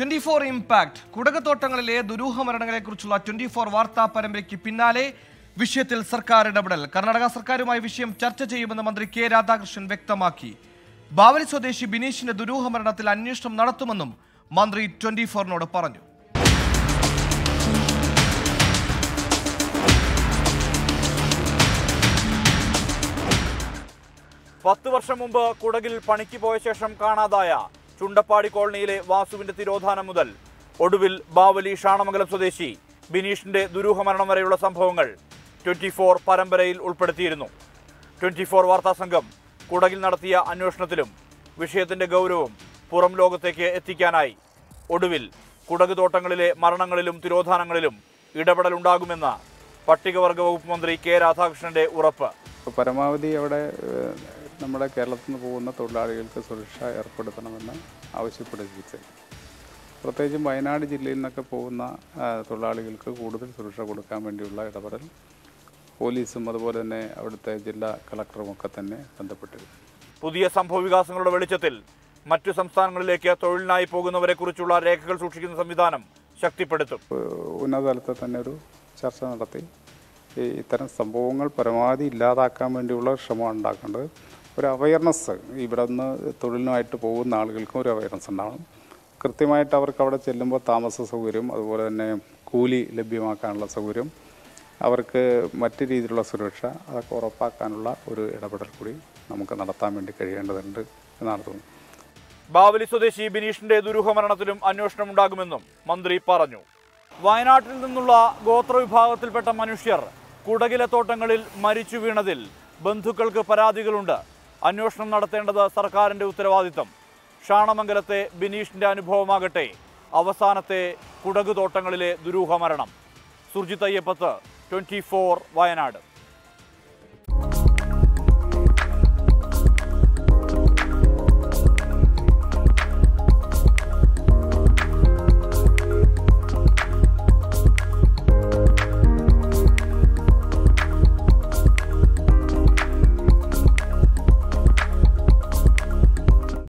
twenty four impact കുടകത്തോട്ടങ്ങളിലെ ദുരൂഹ മരണങ്ങളെക്കുറിച്ചുള്ള twenty four വാർത്താ പരമ്പരയ്ക്ക് പിന്നാലെ വിഷയത്തിൽ സർക്കാർ ഇടപെടൽ കർണാടക സർക്കാരുമായി വിഷയം ചർച്ച ചെയ്യുമെന്ന് മന്ത്രി കെ രാധാകൃഷ്ണൻ വ്യക്തമാക്കി ബാവലി സ്വദേശി ബിനീഷിന്റെ ദുരൂഹ മരണത്തിൽ അന്വേഷണം നടത്തുമെന്നും മന്ത്രി ട്വന്റി ഫോറിനോട് പറഞ്ഞു പത്ത് വർഷം മുമ്പ് കുടകിൽ പണിക്ക് പോയ ശേഷം കാണാതായ ചുണ്ടപ്പാടി കോളനിയിലെ വാസുവിന്റെ തിരോധാനം മുതൽ ഒടുവിൽ ബാവലി ഷാണമംഗലം സ്വദേശി ബിനീഷിന്റെ ദുരൂഹ മരണം വരെയുള്ള സംഭവങ്ങൾ ട്വന്റി ഫോർ പരമ്പരയിൽ ഉൾപ്പെടുത്തിയിരുന്നു ട്വന്റി ഫോർ വാർത്താ സംഘം കുടകിൽ നടത്തിയ അന്വേഷണത്തിലും വിഷയത്തിന്റെ ഗൗരവം പുറം ലോകത്തേക്ക് എത്തിക്കാനായി ഒടുവിൽ കുടക് തോട്ടങ്ങളിലെ മരണങ്ങളിലും തിരോധാനങ്ങളിലും ഇടപെടലുണ്ടാകുമെന്ന പട്ടികവർഗ വകുപ്പ് മന്ത്രി കെ രാധാകൃഷ്ണന്റെ ഉറപ്പ് അപ്പോൾ പരമാവധി അവിടെ ഏഹ്, നമ്മുടെ കേരളത്തിൽ നിന്ന് പോകുന്ന തൊഴിലാളികൾക്ക് സുരക്ഷ ഏർപ്പെടുത്തണമെന്ന് ആവശ്യപ്പെട്ടിരിക്കുന്നത് പ്രത്യേകിച്ചും വയനാട് ജില്ലയിൽ നിന്നൊക്കെ പോകുന്ന ആ, തൊഴിലാളികൾക്ക് കൂടുതൽ സുരക്ഷ കൊടുക്കാൻ വേണ്ടിയുള്ള ഇടപെടൽ പോലീസും അതുപോലെ തന്നെ അവിടുത്തെ ജില്ലാ കളക്ടറും ഒക്കെ തന്നെ ബന്ധപ്പെട്ടിരുന്നു പുതിയ സംഭവ വികാസങ്ങളുടെ വെളിച്ചത്തിൽ മറ്റു സംസ്ഥാനങ്ങളിലേക്ക് തൊഴിലിനായി പോകുന്നവരെ കുറിച്ചുള്ള രേഖകൾ സൂക്ഷിക്കുന്ന സംവിധാനം ശക്തിപ്പെടുത്തും ഏഹ്, ഉന്നതതലത്തിൽ തന്നെ ഒരു ചർച്ച നടത്തി ഈ ഇത്തരം സംഭവങ്ങൾ പരമാവധി ഇല്ലാതാക്കാൻ വേണ്ടിയുള്ള ശ്രമമാണ് ഉണ്ടാക്കേണ്ടത് ഒരു അവയർനെസ് ഇവിടെ നിന്ന് തൊഴിലിനുമായിട്ട് പോകുന്ന ആളുകൾക്കും ഒരു അവയർനെസ് ഉണ്ടാവണം കൃത്യമായിട്ട് അവർക്ക് അവിടെ ചെല്ലുമ്പോൾ താമസ സൗകര്യം അതുപോലെ തന്നെ കൂലി ലഭ്യമാക്കാനുള്ള സൗകര്യം അവർക്ക് മറ്റു രീതിയിലുള്ള സുരക്ഷ അതൊക്കെ ഉറപ്പാക്കാനുള്ള ഒരു ഇടപെടൽ കൂടി നമുക്ക് നടത്താൻ വേണ്ടി കഴിയേണ്ടതുണ്ട് എന്നാണ് തോന്നുന്നത് ബാവലി സ്വദേശി ബിനീഷിന്റെ ദുരൂഹ മരണത്തിലും അന്വേഷണം ഉണ്ടാകുമെന്നും മന്ത്രി പറഞ്ഞു വയനാട്ടിൽ നിന്നുള്ള ഗോത്ര വിഭാഗത്തിൽപ്പെട്ട മനുഷ്യർ കുടകിലെ തോട്ടങ്ങളിൽ മരിച്ചു വീണതിൽ ബന്ധുക്കൾക്ക് പരാതികളുണ്ട് അന്വേഷണം നടത്തേണ്ടത് സർക്കാരിന്റെ ഉത്തരവാദിത്തം ഷാണമംഗലത്തെ ബിനീഷിന്റെ അനുഭവമാകട്ടെ അവസാനത്തെ കുടക് തോട്ടങ്ങളിലെ ദുരൂഹ മരണം സുർജിത് അയ്യപ്പത്ത് ട്വന്റി വയനാട്